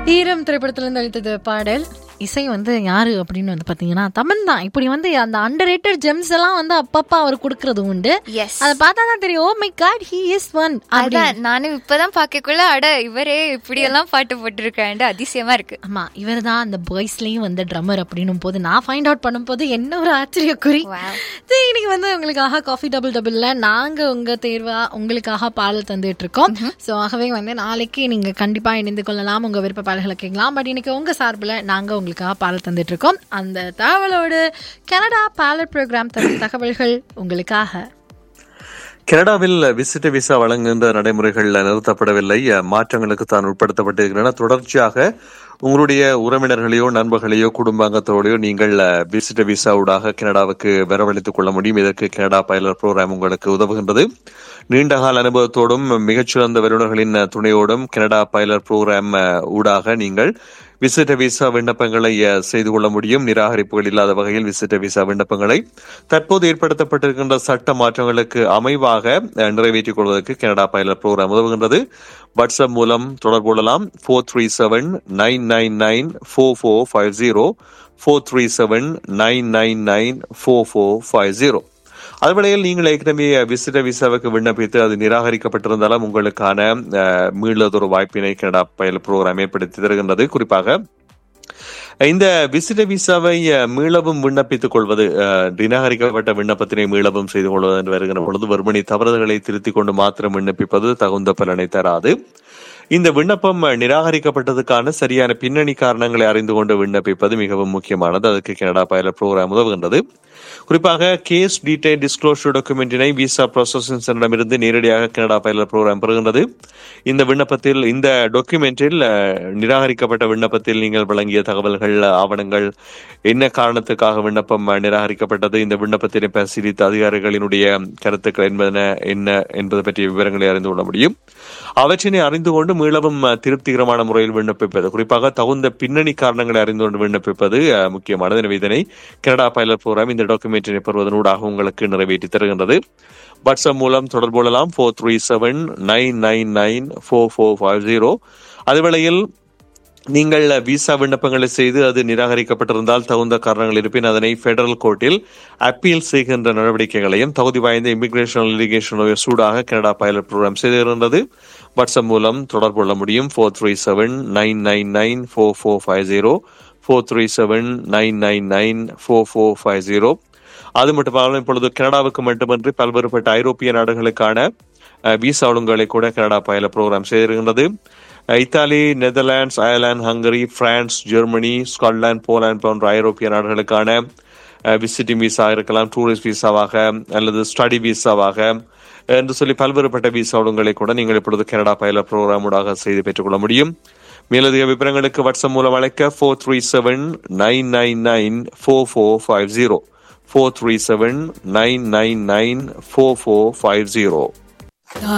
ஈரம் திரைப்படத்திலிருந்து அளித்தது பாடல் இசை வந்து யாரு அப்படின்னு வந்து பாத்தீங்கன்னா தமன் தான் இப்படி வந்து அந்த அண்டர் ரேட்டட் ஜெம்ஸ் எல்லாம் வந்து அப்பப்பா அவர் கொடுக்கறது உண்டு எஸ் அதை பார்த்தா தான் தெரியும் oh my God he is one அதான் நானும் இப்பதான் பாக்கக்குள்ள அட இவரே இப்படி எல்லாம் பாட்டு போட்டிருக்காண்டு அதிசயமா இருக்கு ஆமா இவர் தான் அந்த பாய்ஸ்லயும் வந்து ட்ரம்மர் அப்படின்னும் போது நான் ஃபைண்ட் அவுட் பண்ணும்போது என்ன ஒரு ஆச்சரியக்குறி Wow. சரி இன்னைக்கு வந்து உங்களுக்காக காஃபி டபுள் டபுள்ல நாங்க உங்க தேர்வா உங்களுக்காக பாடல் தந்துட்டு இருக்கோம் ஸோ ஆகவே வந்து நாளைக்கு நீங்க கண்டிப்பா இணைந்து கொள்ளலாம் உங்க விருப்ப பாடல்களை கேட்கலாம் பட் இன்னைக்கு உங்க சார்பில் நாங்க உங்களுக்காக பாடல் தந்துட்டு இருக்கோம் அந்த தகவலோடு கனடா பாலட் ப்ரோக்ராம் தரும் தகவல்கள் உங்களுக்காக கனடாவில் விசிட்ட விசா வழங்குகின்ற நடைமுறைகள் நிறுத்தப்படவில்லை மாற்றங்களுக்கு தான் உட்படுத்தப்பட்டிருக்கின்றன தொடர்ச்சியாக உங்களுடைய உறவினர்களையோ நண்பர்களையோ குடும்பாங்கத்தோடையோ நீங்கள் விசிட்ட விசா ஊடாக கனடாவுக்கு வரவழைத்துக் கொள்ள முடியும் இதற்கு கனடா பைலட் ப்ரோக்ராம் உங்களுக்கு உதவுகின்றது நீண்டகால அனுபவத்தோடும் மிகச்சிறந்த வல்லுநர்களின் துணையோடும் கனடா பைலட் ப்ரோக்ராம் ஊடாக நீங்கள் விசிட்ட விசா விண்ணப்பங்களை அஹ், செய்து கொள்ள முடியும் நிராகரிப்புகள் இல்லாத வகையில் விசிட்ட விசா விண்ணப்பங்களை தற்போது ஏற்படுத்தப்பட்டிருக்கின்ற சட்ட மாற்றங்களுக்கு அமைவாக அஹ், நிறைவேற்றிக் கொள்வதற்கு கனடா பைலட் ப்ரோக்ராம் உதவுகின்றது வாட்ஸ்அப் மூலம் தொடர்பு கொள்ளலாம் four three seven nine nine nine four four five zero four three seven nine nine nine four four five zero அதுவேளையில் நீங்கள் ஏற்கனவே விசிட்ட விசாவுக்கு விண்ணப்பித்து அது நிராகரிக்கப்பட்டிருந்தாலும் உங்களுக்கான அஹ், மீளதொரு வாய்ப்பினை கனடா பயில ப்ரோக்ராம் ஏற்படுத்தி தருகின்றது குறிப்பாக இந்த விசிட்ட விசாவை அஹ், மீளவும் விண்ணப்பித்துக் கொள்வது அஹ், நிராகரிக்கப்பட்ட விண்ணப்பத்தினை மீளவும் செய்து கொள்வது என்று வருகிற பொழுது வெறுமனே தவறுதல்களை திருத்திக் கொண்டு மாத்திரம் விண்ணப்பிப்பது தகுந்த பலனை தராது இந்த விண்ணப்பம் நிராகரிக்கப்பட்டதுக்கான சரியான பின்னணி காரணங்களை அறிந்து கொண்டு விண்ணப்பிப்பது மிகவும் முக்கியமானது அதுக்கு கனடா பைலட் ப்ரோக்ராம் உதவுகின்றது குறிப்பாக கேஸ் டீடைல் டிஸ்க்ளோஷர் டாக்குமெண்டினை விசா ப்ராசஸிங் சென்டரிடமிருந்து நேரடியாக கனடா பைலட் ப்ரோக்ராம் பெறுகின்றது இந்த விண்ணப்பத்தில் இந்த டாக்குமெண்டில் நிராகரிக்கப்பட்ட விண்ணப்பத்தில் நீங்கள் வழங்கிய தகவல்கள் ஆவணங்கள் என்ன காரணத்துக்காக விண்ணப்பம் அஹ், நிராகரிக்கப்பட்டது இந்த விண்ணப்பத்தினை பரிசீலித்த அதிகாரிகளினுடைய கருத்துக்கள் என்பன என்ன என்பது பற்றிய விவரங்களை அறிந்து கொள்ள முடியும் அவற்றினை அறிந்து கொண்டு மீளவும் அஹ், திருப்திகரமான முறையில் விண்ணப்பிப்பது குறிப்பாக தகுந்த பின்னணி காரணங்களை அறிந்து கொண்டு விண்ணப்பிப்பது அஹ், முக்கியமானது எனவே இதனை கனடா பைலட் ப்ரோக்ராம் இந்த டாக்குமெண்டினை பெறுவதனூடாக உங்களுக்கு நிறைவேற்றி தருகின்றது வாட்ஸ்அப் மூலம் தொடர்பு கொள்ளலாம் four three seven nine nine nine four four five zero அதுவேளையில் நீங்கள் விசா விண்ணப்பங்களை செய்து அது நிராகரிக்கப்பட்டிருந்தால் தகுந்த காரணங்கள் இருப்பின் அதனை பெடரல் கோர்ட்டில் அப்பீல் செய்கின்ற நடவடிக்கைகளையும் தகுதி வாய்ந்த இமிகிரேஷன் லிகேஷன் சூடாக கனடா பைலட் ப்ரோக்ராம் செய்திருந்தது வாட்ஸ்அப் மூலம் தொடர்பு கொள்ள முடியும் four three seven nine nine nine four four five zero four three seven nine nine nine four four five zero அது மட்டுமல்லாமல் இப்பொழுது கனடாவுக்கு மட்டுமின்றி பல்வேறுபட்ட ஐரோப்பிய நாடுகளுக்கான அஹ், விசா ஒழுங்குகளை கூட கனடா பயில ப்ரோக்ராம் செய்திருக்கின்றது அஹ், இத்தாலி நெதர்லாண்ட்ஸ் அயர்லாந்து ஹங்கரி பிரான்ஸ் ஜெர்மனி ஸ்காட்லாந்து போலாந்து போன்ற ஐரோப்பிய நாடுகளுக்கான விசிட்டிங் விசா இருக்கலாம் டூரிஸ்ட் விசாவாக அல்லது ஸ்டடி விசாவாக என்று சொல்லி பல்வேறுபட்ட விசா ஒழுங்குகளை கூட நீங்கள் இப்பொழுது கனடா பயில ப்ரோக்ராம் ஊடாக செய்து பெற்றுக்கொள்ள முடியும் மேலதிக விவரங்களுக்கு வாட்ஸ்அப் மூலம் அழைக்க four three seven nine nine nine four four five zero four three seven nine nine nine four four five zero